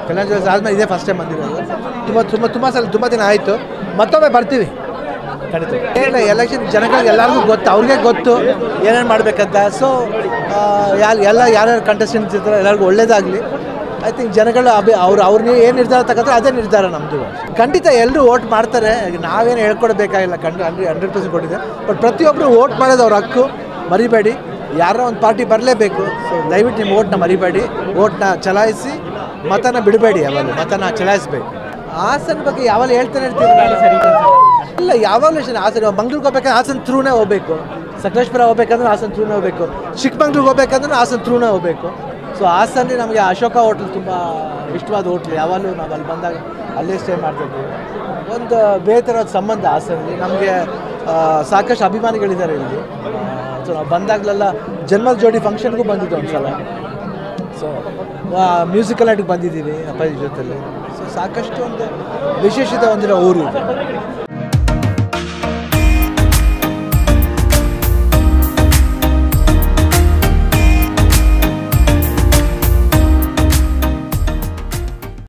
ಕಲ್ಯಾಣ jewels ಆದಮೇಲೆ ಇದೇ first time ಬಂದಿರೋದು ತುಂಬ ತುಂಬ ತುಂಬ ಸಲ ತುಂಬ ದಿನ ಆಯಿತು ಮತ್ತೊಮ್ಮೆ ಬರ್ತೀವಿ ಖಂಡಿತ ಇಲ್ಲ ಎಲೆಕ್ಷನ್ ಜನಗಳಿಗೆ ಎಲ್ಲರಿಗೂ ಗೊತ್ತು ಅವ್ರಿಗೆ ಗೊತ್ತು ಏನೇನು ಮಾಡಬೇಕಂತ ಸೊ ಯಾರು ಎಲ್ಲ ಯಾರ್ಯಾರು ಕಂಟೆಸ್ಟೆಂಟ್ಸ್ ಇರ್ತಾರೆ ಎಲ್ಲರಿಗೂ ಒಳ್ಳೇದಾಗಲಿ ಐ ಥಿಂಕ್ ಜನಗಳು ಅಭಿ ಅವ್ರು ಅವ್ರನ್ನ ಏನು ನಿರ್ಧಾರ ತಗೋತಾರೆ ಅದೇ ನಿರ್ಧಾರ ನಮ್ಮದು ಖಂಡಿತ ಎಲ್ಲರೂ ವೋಟ್ ಮಾಡ್ತಾರೆ ಈಗ ನಾವೇನು ಹೇಳ್ಕೊಡ್ಬೇಕಾಗಿಲ್ಲ ಕಂಡು ಹಂಡ್ರೆಡ್ ಹಂಡ್ರೆಡ್ ಪರ್ಸೆಂಟ್ ಕೊಟ್ಟಿದೆ ಬಟ್ ಪ್ರತಿಯೊಬ್ಬರು ವೋಟ್ ಮಾಡೋದು ಅವ್ರ ಹಕ್ಕು ಮರಿಬೇಡಿ ಯಾರೋ ಒಂದು ಪಾರ್ಟಿ ಬರಲೇಬೇಕು ಸೊ ದಯವಿಟ್ಟು ನಿಮ್ಮ ಓಟ್ನ ಮರಿಬೇಡಿ ಓಟ್ನ ಚಲಾಯಿಸಿ ಮತನ ಬಿಡಬೇಡಿ ಯಾವಾಗಲೂ ಮತನ ಚಲಾಯಿಸಬೇಕು ಹಾಸನ ಬಗ್ಗೆ ಯಾವಾಗ ಹೇಳ್ತಾನೆ ಇರ್ತೀವಿ ನಾನು. ಇಲ್ಲ ಯಾವಾಗಲೂ ಅಷ್ಟೇ ಹಾಸನ ಮಂಗ್ಳೂರಿಗೆ ಹೋಗ್ಬೇಕಂದ್ರೆ ಹಾಸನ ಥ್ರೂನೇ ಹೋಗ್ಬೇಕು ಸಕಲೇಶ್ಪುರ ಹೋಗ್ಬೇಕಂದ್ರೆ ಹಾಸನ ಥ್ರೂನೇ ಹೋಗ್ಬೇಕು ಚಿಕ್ಕಮಂಗ್ಳೂರಿಗೆ ಹೋಗ್ಬೇಕಂದ್ರೆ ಹಾಸನ ಥ್ರೂನೇ ಹೋಗ್ಬೇಕು ಸೊ ಹಾಸನಲ್ಲಿ ನಮಗೆ ಅಶೋಕ ಹೋಟ್ಲ್ ತುಂಬ ಇಷ್ಟವಾದ ಹೋಟ್ಲ್ ಯಾವಾಗಲೂ ನಾವು ಅಲ್ಲಿ ಬಂದಾಗ ಅಲ್ಲೇ ಸ್ಟೇ ಮಾಡ್ತಿದ್ವಿ ಒಂದು ಬೇತರವಾದ ಸಂಬಂಧ ಹಾಸನಲ್ಲಿ ನಮಗೆ ಸಾಕಷ್ಟು ಅಭಿಮಾನಿಗಳಿದ್ದಾರೆ ಇಲ್ಲಿ ಸೊ ನಾವು ಬಂದಾಗಲೆಲ್ಲ ಜನ್ಮದ ಜೋಡಿ ಫಂಕ್ಷನ್ಗೂ ಬಂದಿದ್ದು ಒಂದು ಸಲ ಸೊ ಮ್ಯೂಸಿಕಲ್ ನೈಟ್ಗೆ ಬಂದಿದ್ದೀವಿ ಅಪ್ಪಾಜಿ ಜೊತೆಲಿ ಸೊ ಸಾಕಷ್ಟು ಒಂದು ವಿಶೇಷತೆ ಹೊಂದಿರೋ ಊರು ಇದು